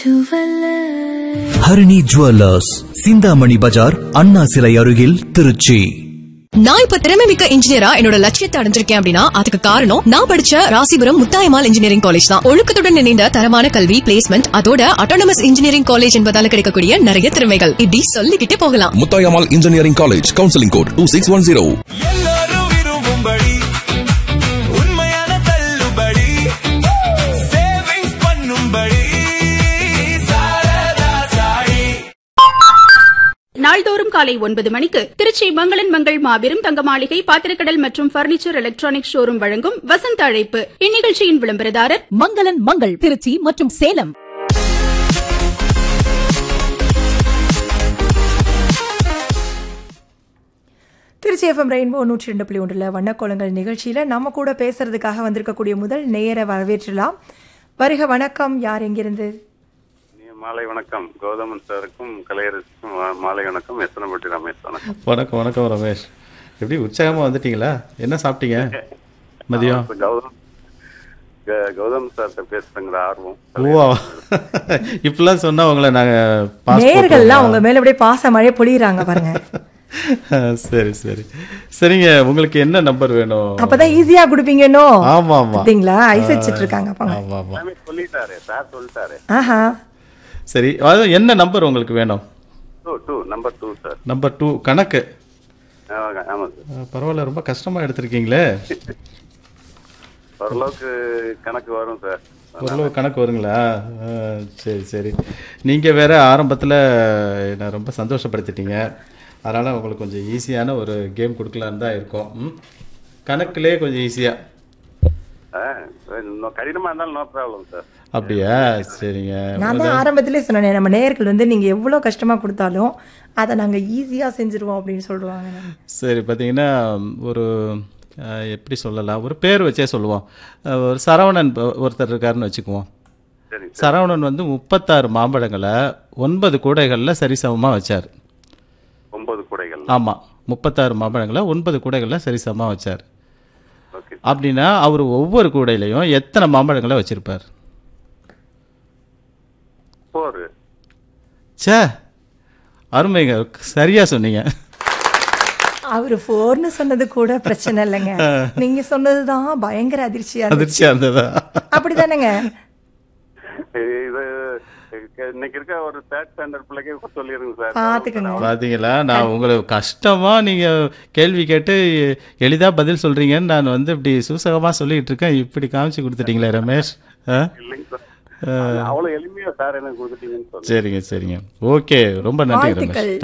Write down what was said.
Harini jewellers Chintamani Bazaar Anna சிலை அருகில் திருச்சி நான் இப்ப திறமை மிக்க இன்ஜினியரா என்னோட லட்சியத்தை அடைஞ்சிருக்கேன் அப்படின்னா அதுக்கு காரணம் நான் படிச்ச ராசிபுரம் முத்தாயமால் இன்ஜினியரிங் காலேஜ் தான் ஒழுக்கத்துடன் இணைந்த தரமான கல்வி பிளேஸ்மெண்ட் அதோட அட்டானமஸ் இன்ஜினியரிங் காலேஜ் என்பதால கிடைக்கக்கூடிய நிறைய திறமைகள் இப்படி சொல்லிக்கிட்டே போகலாம் Muthayammal engineering college counselling code two six one zero எல்லாரும் விரும்பும்படி உண்மையான தள்ளுபடி சேவிங்ஸ் பண்ணும்படி சாரதா சாயி நாள்தோறும் காலை ஒன்பது மணிக்கு திருச்சி மங்களன் மங்கள் மாபெரும் தங்க மாளிகை பாத்திரக்கடல் மற்றும் பர்னிச்சர் எலக்ட்ரானிக் ஷோரூம் வழங்கும் வசந்த அழைப்பு இந்நிகழ்ச்சியின் விளம்பரதாரர் மங்களன் மங்கள் திருச்சி மற்றும் சேலம் திருச்சி எஃப்எம் ரெயின்போ நூற்றி ரெண்டு புள்ளி ஒன்றில் வண்ணக்கோலங்கள் நிகழ்ச்சியில் நம்ம கூட பேசுறதுக்காக வந்திருக்கக்கூடிய முதல் நேயரை வரவேற்றலாம் வருக வணக்கம் யார் எங்கிருந்து மாலை வணக்கம் கௌதமன் சாருக்கும் கலையரசுக்கும் வா- மாலை வணக்கம் எத்தனைப்பட்டி ரமேஷ் வணக்கம் வணக்கம் வணக்கம் ரமேஷ் எப்படி உற்சாகமாக வந்துட்டீங்களா என்ன சாப்பிட்டீங்க மதியம் இப்ப கௌதம் க- கௌதம் சார்கிட்ட பேசுறங்கிற ஆர்வம் ஓ இப்படிலாம் சொன்னா உங்களை நாங்க pass நேயர்கள்லாம் போட்டுருவோமா? உங்க மேல அப்படியே பாச மழையை பொழியிறாங்க பாருங்க சரி சரி சரிங்க உங்களுக்கு என்ன நம்பர் வேணும் அப்பதான் ஈஸியா கொடுப்பீங்கன்னோ ஆமா ஆமா பாத்தீங்களா ஐஸ் வச்சிட்டு இருக்காங்க பாங்க ஆமா ஆமா எல்லாமே சொல்லிட்டாரு சார் சொல்லிட்டாரு ஆஹா சரி அது என்ன நம்பர் உங்களுக்கு வேணும் two two number two sir number two கணக்கு ஆமாங்க, ஆமா சார் அஹ், பரவாயில்ல ரொம்ப கஷ்டமா எடுத்திருக்கீங்களே ஓரளவுக்கு கணக்கு வரும் சார் ஓரளவு கணக்கு வருங்களா அஹ், சரி சரி நீங்க வேற ஆரம்பத்துல என்னை ரொம்ப சந்தோஷப்படுத்திட்டீங்க அதனால உங்களுக்கு கொஞ்சம் ஈஸியான ஒரு கேம் கொடுக்கலான்னு தான் இருக்கோம் ம்? கணக்குலயே கொஞ்சம் ஈஸியா ஆ, இன்னும் கடினமா இருந்தாலும் நோ ப்ராப்ளம் சார் அப்படியா சரிங்க நான் தான் ஆரம்பத்திலே சொன்னேன் நம்ம நேயர்கள் வந்து நீங்க எவ்வளவு கஷ்டமா கொடுத்தாலும் அதை நாங்க ஈஸியா செஞ்சிருவோம் அப்படின்னு சொல்லுவாங்க சரி பார்த்தீங்கன்னா ஒரு அஹ், எப்படி சொல்லலாம் ஒரு பேர் வச்சே சொல்லுவோம் அஹ், ஒரு சரவணன் ப- ஒருத்தர் இருக்காருன்னு வச்சுக்குவோம் சரி சார் சரவணன் வந்து முப்பத்தாறு மாம்பழங்களை ஒன்பது கூடைகளில் சரிசமமாக வச்சார் ஒன்பது கூடைகள் ஆமாம் முப்பத்தாறு மாம்பழங்களை ஒன்பது கூடைகளில் சரிசமமாக வச்சார் ஓகே அப்படின்னா அவர் ஒவ்வொரு கூடையிலையும் எத்தனை மாம்பழங்களை வச்சிருப்பார் ஃபோர் ச்சே அருமைங்க சரியா சொன்னீங்க அவரு போர்னு சொன்னது கூட பிரச்சனை இல்லைங்க நீங்க சொன்னதுதான் பயங்கர அதிர்ச்சியா இருந்துச்சு. அதிர்ச்சியா இருந்ததா அப்படிதானேங்க இது இன்னைக்கு இருக்க ஒரு தேர்ட் ஸ்டாண்டர்ட் பிள்ளைக்கு சொல்லிருங்க சார் பாத்துக்கங்க பாத்தீங்களா நான் உங்களை கஷ்டமா நீங்க கேள்வி கேட்டு எளிதா பதில் சொல்றீங்கன்னு நான் வந்து இப்படி சூசகமா சொல்லிட்டு இருக்கேன் இப்படி காமிச்சு கொடுத்துட்டீங்களே ரமேஷ் ஆ? இல்லைங்க சார் அவ்வளவு எளிமையா சார் எனக்கு கொடுத்துட்டீங்கன்னு சொல்லுங்க சரிங்க சரிங்க ஓகே ரொம்ப நன்றி ரமேஷ் வாழ்த்துக்கள்